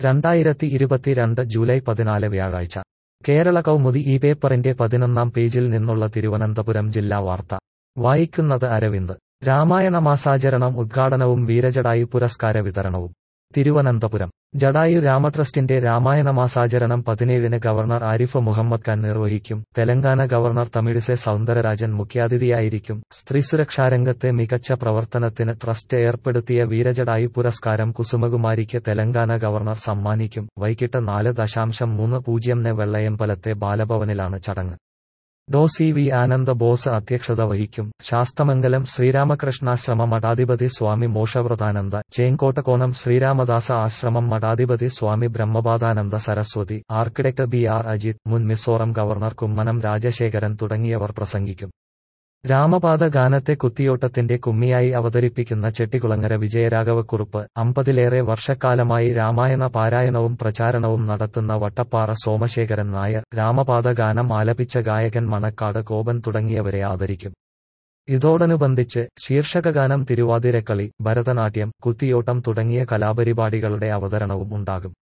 രണ്ടായിരത്തി ഇരുപത്തിരണ്ട് ജൂലൈ പതിനാല് വ്യാഴാഴ്ച കേരള കൗമുദി ഈ പേപ്പറിന്റെ പതിനൊന്നാം പേജിൽ നിന്നുള്ള തിരുവനന്തപുരം ജില്ലാ വാർത്ത വായിക്കുന്നത് അരവിന്ദ് രാമായണ മാസാചരണം ഉദ്ഘാടനവും വീരജടായു പുരസ്കാര വിതരണവും തിരുവനന്തപുരം ജടായു രാമട്രസ്റ്റിന്റെ രാമായണ മാസാചരണം പതിനേഴിന് ഗവർണർ ആരിഫ് മുഹമ്മദ് ഖാൻ നിർവഹിക്കും തെലങ്കാന ഗവർണർ തമിഴിസൈ സൗന്ദരരാജൻ മുഖ്യാതിഥിയായിരിക്കും സ്ത്രീസുരക്ഷാരംഗത്തെ മികച്ച പ്രവർത്തനത്തിന് ട്രസ്റ്റ് ഏർപ്പെടുത്തിയ വീരജടായു പുരസ്കാരം കുസുമകുമാരിക്ക് തെലങ്കാന ഗവർണർ സമ്മാനിക്കും വൈകിട്ട് നാല് ദശാംശം മൂന്ന് പൂജ്യംന് വെള്ളയമ്പലത്തെ ബാലഭവനിലാണ് ചടങ്ങ് Dr C V Ananda Bose അധ്യക്ഷത വഹിക്കും ശാസ്തമംഗലം ശ്രീരാമകൃഷ്ണാശ്രമ മഠാധിപതി സ്വാമി മോഷവ്രതാനന്ദ ചേങ്കോട്ടക്കോണം ശ്രീരാമദാസ ആശ്രമം മഠാധിപതി Swami Brahmapadananda Saraswati architect B R Ajith മുൻ മിസോറം ഗവർണർ കുമ്മനം രാജശേഖരൻ തുടങ്ങിയവർ പ്രസംഗിക്കും രാമപാദ ഗാനത്തെ കുത്തിയോട്ടത്തിന്റെ കുമ്മിയായി അവതരിപ്പിക്കുന്ന ചെട്ടികുളങ്ങര വിജയരാഘവക്കുറുപ്പ് അമ്പതിലേറെ വർഷക്കാലമായി രാമായണ പാരായണവും പ്രചാരണവും നടത്തുന്ന വട്ടപ്പാറ സോമശേഖരൻ നായർ രാമപാദ ഗാനം ആലപിച്ച ഗായകൻ മണക്കാട് കോപൻ തുടങ്ങിയവരെ ആദരിക്കും ഇതോടനുബന്ധിച്ച് ശീർഷകഗാനം തിരുവാതിരക്കളി ഭരതനാട്യം കുത്തിയോട്ടം തുടങ്ങിയ കലാപരിപാടികളുടെ അവതരണവും ഉണ്ടാകും